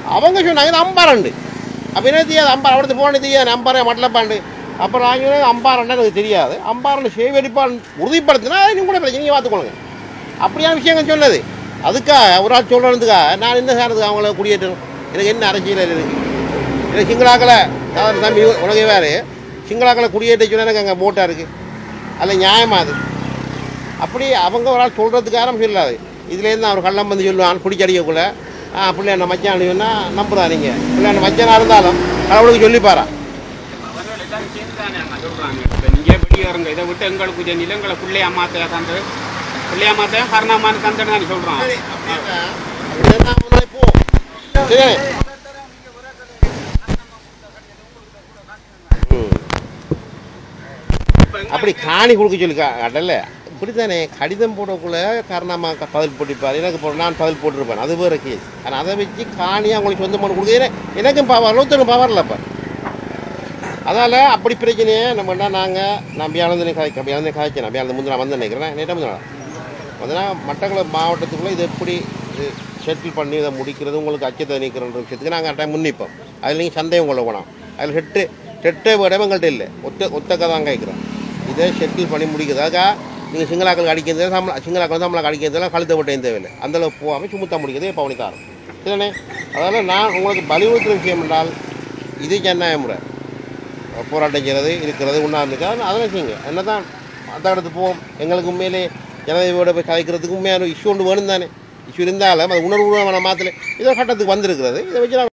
அவங்க சொன்னாங்க இது அம்பாரண்டு அப்போ என்ன தெரியாது அம்பார் அவருக்கு போன தெரியாது அம்பாரை மட்டலப்பாண்டு அப்புறம் நாங்கள் அம்பாரண்டா எனக்கு தெரியாது அம்பாரண்டு சேவரிப்பான் உறுதிப்படுத்தினா அது நீங்கள் கூட பிரச்சனை நீங்கள் பார்த்துக்கொள்ளுங்க அப்படியான விஷயங்கள் சொன்னது அதுக்காக ஒரு ஆள் சொல்கிறதுக்காக நான் என்ன சார்ந்தது அவங்கள குடியேற்றணும் எனக்கு என்ன அரசியல் இருக்குது எனக்கு சிங்களாக்களை அதாவது தம்பி உனக்கு வேறு சிங்களாக்களை குடியேற்ற சொன்னா எனக்கு அங்கே மூட்டா இருக்குது அதில் நியாயமா அது அப்படி அவங்க ஒரு ஆள் சொல்கிறதுக்காக நம்ம சொல்லாது இதுலேருந்து அவர் கள்ளம் வந்து சொல்லுவான் பிடிச்சி அடிக்கக்குள்ள ஆ பிள்ளை என்ன மச்சான் சொன்னா நம்புறா நீங்கள் பிள்ளை என்ன மச்சானாக இருந்தாலும் கடவுளுக்கு சொல்லிப்பாரா அவர்கள் எல்லாரும் சேர்ந்து தானே அண்ணா சொல்றாங்க இப்போ நீங்கள் வெளியேறுங்க இதை விட்டு எங்களுக்கு கொஞ்சம் நிலங்களை பிள்ளையா மாற்ற தந்து பிள்ளையா மாற்ற கருணாமான்னு தந்துன்னு தானே சொல்கிறான் சரி ம். அப்படி காணி கொடுக்க சொல்லி கடல்ல இப்படித்தானே கடிதம் போடக்குள்ள காரணமாக பதில் போட்டிருப்பார் எனக்கு போ நான் பதில் போட்டிருப்பேன் அது வேற கேஸ் ஆனால் அதை வச்சு காணி அவங்களுக்கு சொந்தமான கொடுக்க ஏன்னா எனக்கும் பவர் ஒருத்தரும் பவர் இல்லைப்பா அதால் அப்படி பிரச்சனையே நம்ம என்ன நாங்கள் நான் பியானந்தனை கதை பியானந்தனை கதைச்சேன் நான் பியானந்த முந்தின வந்து நினைக்கிறேன் நேற்று முந்தினா வந்தனா மட்டக்குளம் மாவட்டத்துக்குள்ளே இது எப்படி இது செட்டில் பண்ணி இதை முடிக்கிறது உங்களுக்கு அச்சத்தை நீக்கிறன்ற விஷயத்துக்கு நாங்கள் டைம் முன்னிப்போம் அதில் நீங்கள் சந்தேகம் கொள்ள போனோம் அதில் செட்டு செட்டே இடம் எங்கள்கிட்ட இல்லை ஒத்த ஒத்தக்க தான் கேட்குறோம் இதை செட்டில் பண்ணி முடிக்கிறதாக நீங்கள் சிங்களாக்களுக்கு அடிக்கிறது சம்பளம் சிங்களாக்கள் நம்மளுக்கு அடிக்கிறதுலாம் கழுத்த விட்டையும் தேவையில்லை அந்தளவு போகாமல் சுமுத்தா முடிக்கிறதே பவனி தாரம் சரிண்ணே அதனால் நான் உங்களுக்கு வலியுறுத்துகிற விஷயம் என்றால் இது ஜனநாயக முறை போராட்டம் செய்கிறது இருக்கிறது உண்ணாந்துக்கா அதெல்லாம் செய்யுங்க என்ன தான் அந்த இடத்துக்கு போவோம் எங்களுக்கு உண்மையிலே ஜனதேவியோட போய் கலைக்கிறதுக்கு உண்மையான இஷ்யூ ஒன்று வேணும் தானே இஷ்யூ இருந்தாலும் அது உணர்வு மாற்றல இதோ கட்டத்துக்கு வந்திருக்கிறது இதை வச்சு நான்